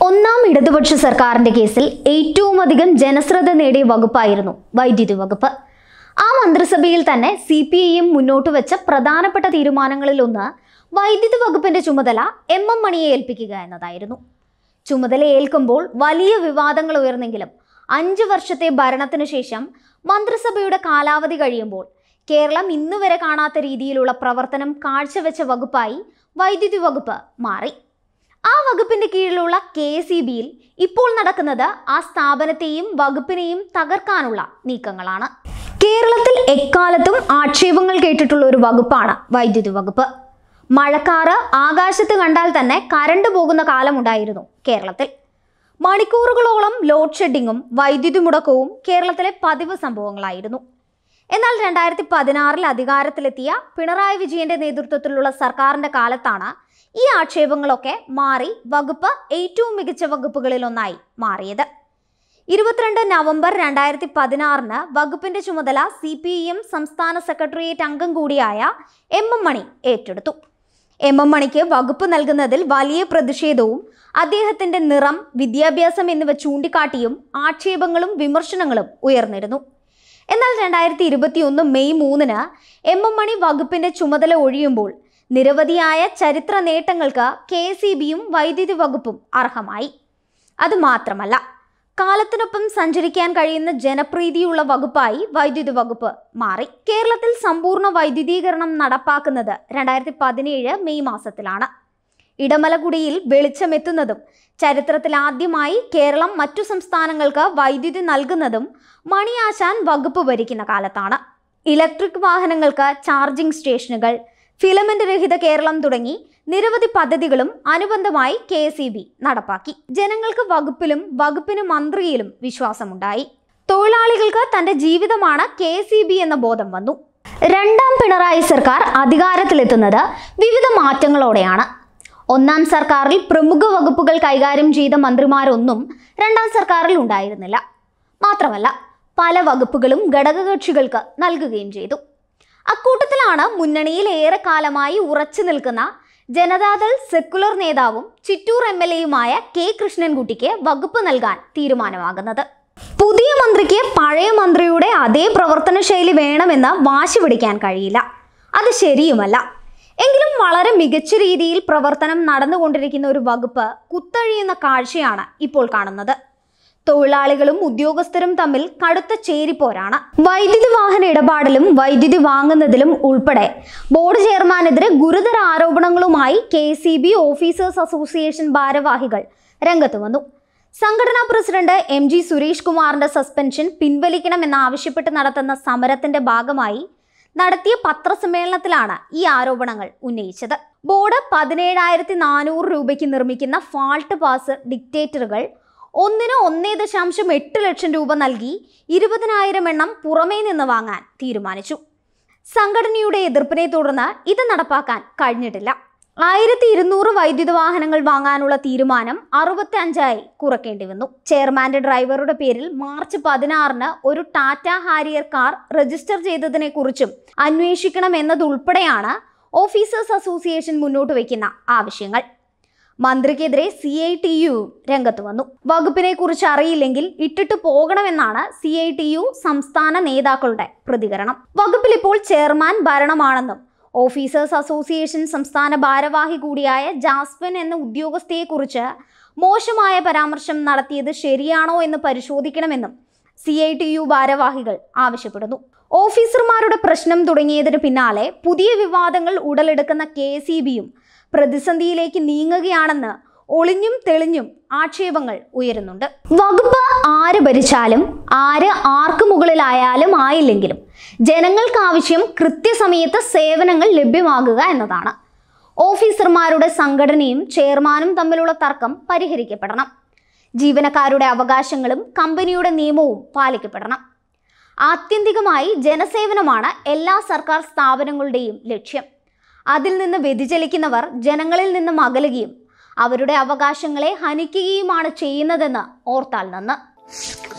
ഒന്നാം ഇടതുപക്ഷ സർക്കാരിന്റെ കേസിൽ ഏറ്റവും അധികം ജനശ്രദ്ധ നേടിയ വകുപ്പായിരുന്നു വൈദ്യുതി വകുപ്പ് ആ മന്ത്രിസഭയിൽ തന്നെ സി പി ഐ എം മുന്നോട്ട് വെച്ച പ്രധാനപ്പെട്ട തീരുമാനങ്ങളിൽ ഒന്ന് വൈദ്യുതി വകുപ്പിന്റെ ചുമതല എം എം മണിയെ ഏൽപ്പിക്കുക എന്നതായിരുന്നു ചുമതല ഏൽക്കുമ്പോൾ വലിയ വിവാദങ്ങൾ ഉയർന്നെങ്കിലും അഞ്ച് വർഷത്തെ ഭരണത്തിനു ശേഷം മന്ത്രിസഭയുടെ കാലാവധി കഴിയുമ്പോൾ കേരളം ഇന്നുവരെ കാണാത്ത രീതിയിലുള്ള പ്രവർത്തനം കാഴ്ചവെച്ച വകുപ്പായി വൈദ്യുതി വകുപ്പ് മാറി ആ വകുപ്പിന്റെ കീഴിലുള്ള കെ എസ് ഇ ബിയിൽ ഇപ്പോൾ നടക്കുന്നത് ആ സ്ഥാപനത്തെയും വകുപ്പിനെയും തകർക്കാനുള്ള നീക്കങ്ങളാണ് കേരളത്തിൽ എക്കാലത്തും ആക്ഷേപങ്ങൾ കേട്ടിട്ടുള്ള ഒരു വകുപ്പാണ് വൈദ്യുതി വകുപ്പ് മഴക്കാറ് ആകാശത്ത് കണ്ടാൽ തന്നെ കരണ്ട് പോകുന്ന കാലമുണ്ടായിരുന്നു കേരളത്തിൽ മണിക്കൂറുകളോളം ലോഡ് ഷെഡിങ്ങും വൈദ്യുതി മുടക്കവും കേരളത്തിലെ പതിവ് സംഭവങ്ങളായിരുന്നു എന്നാൽ രണ്ടായിരത്തി പതിനാറിൽ അധികാരത്തിലെത്തിയ പിണറായി വിജയന്റെ നേതൃത്വത്തിലുള്ള സർക്കാരിന്റെ കാലത്താണ് ഈ ആക്ഷേപങ്ങളൊക്കെ മാറി വകുപ്പ് ഏറ്റവും മികച്ച വകുപ്പുകളിലൊന്നായി മാറിയത് ഇരുപത്തിരണ്ട് നവംബർ രണ്ടായിരത്തി പതിനാറിന് വകുപ്പിന്റെ ചുമതല സി പി എം സംസ്ഥാന സെക്രട്ടേറിയറ്റ് അംഗം കൂടിയായ എം എം മണി ഏറ്റെടുത്തു എം എം മണിക്ക് വകുപ്പ് നൽകുന്നതിൽ വലിയ പ്രതിഷേധവും അദ്ദേഹത്തിന്റെ നിറം വിദ്യാഭ്യാസം എന്നിവ ചൂണ്ടിക്കാട്ടിയും ആക്ഷേപങ്ങളും വിമർശനങ്ങളും ഉയർന്നിരുന്നു എന്നാൽ രണ്ടായിരത്തി ഇരുപത്തിയൊന്ന് മെയ് മൂന്നിന് എം എം മണി വകുപ്പിന്റെ ചുമതല ഒഴിയുമ്പോൾ നിരവധിയായ ചരിത്ര നേട്ടങ്ങൾക്ക് കെ എസ് ഇ ബിയും വൈദ്യുതി വകുപ്പും അർഹമായി അതുമാത്രമല്ല കാലത്തിനൊപ്പം സഞ്ചരിക്കാൻ കഴിയുന്ന ജനപ്രീതിയുള്ള വകുപ്പായി വൈദ്യുതി വകുപ്പ് മാറി കേരളത്തിൽ സമ്പൂർണ്ണ വൈദ്യുതീകരണം നടപ്പാക്കുന്നത് രണ്ടായിരത്തി പതിനേഴ് മെയ് മാസത്തിലാണ് ഇടമലക്കുടിയിൽ വെളിച്ചമെത്തുന്നതും ചരിത്രത്തിൽ ആദ്യമായി കേരളം മറ്റു സംസ്ഥാനങ്ങൾക്ക് വൈദ്യുതി നൽകുന്നതും മണിയാശാൻ വകുപ്പ് ഭരിക്കുന്ന കാലത്താണ് ഇലക്ട്രിക് വാഹനങ്ങൾക്ക് ചാർജിംഗ് സ്റ്റേഷനുകൾ ഫിലമെന്റ് രഹിത കേരളം തുടങ്ങി നിരവധി പദ്ധതികളും അനുബന്ധമായി കെ എസ് ഇ ബി നടപ്പാക്കി ജനങ്ങൾക്ക് വകുപ്പിലും വകുപ്പിന് മന്ത്രിയിലും വിശ്വാസമുണ്ടായി തൊഴിലാളികൾക്ക് തന്റെ ജീവിതമാണ് കെ എസ് ഇ ബി എന്ന ബോധം വന്നു രണ്ടാം പിണറായി സർക്കാർ അധികാരത്തിലെത്തുന്നത് വിവിധ മാറ്റങ്ങളോടെയാണ് ഒന്നാം സർക്കാരിൽ പ്രമുഖ വകുപ്പുകൾ കൈകാര്യം ചെയ്ത മന്ത്രിമാരൊന്നും രണ്ടാം സർക്കാരിൽ ഉണ്ടായിരുന്നില്ല മാത്രമല്ല പല വകുപ്പുകളും ഘടകകക്ഷികൾക്ക് നൽകുകയും ചെയ്തു അക്കൂട്ടത്തിലാണ് മുന്നണിയിൽ ഏറെക്കാലമായി ഉറച്ചു നിൽക്കുന്ന ജനതാദൾ സെക്കുലർ നേതാവും ചിറ്റൂർ എം എൽ എയുമായ കെ കൃഷ്ണൻകുട്ടിക്ക് വകുപ്പ് നൽകാൻ തീരുമാനമാകുന്നത് പുതിയ മന്ത്രിക്ക് പഴയ മന്ത്രിയുടെ അതേ പ്രവർത്തന ശൈലി വേണമെന്ന് വാശി പിടിക്കാൻ കഴിയില്ല അത് ശരിയുമല്ല എങ്കിലും വളരെ മികച്ച രീതിയിൽ പ്രവർത്തനം നടന്നുകൊണ്ടിരിക്കുന്ന ഒരു വകുപ്പ് കുത്തഴിയുന്ന കാഴ്ചയാണ് ഇപ്പോൾ കാണുന്നത് തൊഴിലാളികളും ഉദ്യോഗസ്ഥരും തമ്മിൽ കടുത്ത ചേരിപ്പോരാണ് വൈദ്യുതി വാഹന ഇടപാടിലും വൈദ്യുതി വാങ്ങുന്നതിലും ഉൾപ്പെടെ ബോർഡ് ചെയർമാനെതിരെ ഗുരുതര ആരോപണങ്ങളുമായി K C B officers association ഭാരവാഹികൾ രംഗത്ത് വന്നു സംഘടനാ പ്രസിഡന്റ് എം ജി സുരേഷ് കുമാറിന്റെ സസ്പെൻഷൻ പിൻവലിക്കണമെന്നാവശ്യപ്പെട്ട് നടത്തുന്ന സമരത്തിന്റെ ഭാഗമായി നടത്തിയ പത്രസമ്മേളനത്തിലാണ് ഈ ആരോപണങ്ങൾ ഉന്നയിച്ചത് ബോർഡ് പതിനേഴായിരത്തി നാനൂറ് രൂപയ്ക്ക് നിർമ്മിക്കുന്ന ഫാൾട്ട് പാസ് ഡിക്റ്റേറ്ററുകൾ ഒന്നിന് ഒന്നേ ദശാംശം എട്ട് ലക്ഷം രൂപ നൽകി ഇരുപതിനായിരം എണ്ണം പുറമേ നിന്ന് വാങ്ങാൻ തീരുമാനിച്ചു സംഘടനയുടെ എതിർപ്പിനെ തുടർന്ന് ഇത് നടപ്പാക്കാൻ കഴിഞ്ഞിട്ടില്ല ആയിരത്തി ഇരുന്നൂറ് വൈദ്യുത വാഹനങ്ങൾ വാങ്ങാനുള്ള തീരുമാനം അറുപത്തി അഞ്ചായി കുറയ്ക്കേണ്ടി വന്നു ചെയർമാന്റെ ഡ്രൈവറുടെ പേരിൽ മാർച്ച് പതിനാറിന് ഒരു ടാറ്റ ഹാരിയർ കാർ രജിസ്റ്റർ ചെയ്തതിനെ കുറിച്ചും അന്വേഷിക്കണം എന്നതുൾപ്പെടെയാണ് ഓഫീസേഴ്സ് അസോസിയേഷൻ മുന്നോട്ട് വയ്ക്കുന്ന ആവശ്യങ്ങൾ മന്ത്രിക്കെതിരെ സി ഐ ടി യു രംഗത്ത് വന്നു വകുപ്പിനെ കുറിച്ച് അറിയില്ലെങ്കിൽ ഇട്ടിട്ട് പോകണമെന്നാണ് സി ഐ ടി യു സംസ്ഥാന നേതാക്കളുടെ പ്രതികരണം വകുപ്പിൽ ഇപ്പോൾ ചെയർമാൻ ഭരണമാണെന്നും ഓഫീസേഴ്സ് അസോസിയേഷൻ സംസ്ഥാന ഭാരവാഹി കൂടിയായ ജാസ്മിൻ എന്ന ഉദ്യോഗസ്ഥയെക്കുറിച്ച് മോശമായ പരാമർശം നടത്തിയത് ശരിയാണോ എന്ന് പരിശോധിക്കണമെന്നും സി ഐ ടി യു ഭാരവാഹികൾ ആവശ്യപ്പെടുന്നു ഓഫീസർമാരുടെ പ്രശ്നം തുടങ്ങിയതിന് പിന്നാലെ പുതിയ വിവാദങ്ങൾ ഉടലെടുക്കുന്ന കെ എസ് ഇ ബിയും പ്രതിസന്ധിയിലേക്ക് നീങ്ങുകയാണെന്ന് ഒളിഞ്ഞും തെളിഞ്ഞും ആക്ഷേപങ്ങൾ ഉയരുന്നുണ്ട് വകുപ്പ് ആര് ഭരിച്ചാലും ആര് ആർക്ക് മുകളിലായാലും ആയില്ലെങ്കിലും ജനങ്ങൾക്ക് ആവശ്യം കൃത്യസമയത്ത് സേവനങ്ങൾ ലഭ്യമാകുക എന്നതാണ് ഓഫീസർമാരുടെ സംഘടനയും ചെയർമാനും തമ്മിലുള്ള തർക്കം പരിഹരിക്കപ്പെടണം ജീവനക്കാരുടെ അവകാശങ്ങളും കമ്പനിയുടെ നിയമവും പാലിക്കപ്പെടണം ആത്യന്തികമായി ജനസേവനമാണ് എല്ലാ സർക്കാർ സ്ഥാപനങ്ങളുടെയും ലക്ഷ്യം അതിൽ നിന്ന് വ്യതിചലിക്കുന്നവർ ജനങ്ങളിൽ നിന്നും അകലുകയും അവരുടെ അവകാശങ്ങളെ ഹനിക്കുകയുമാണ് ചെയ്യുന്നതെന്ന് ഓർത്താൽ നന്ന്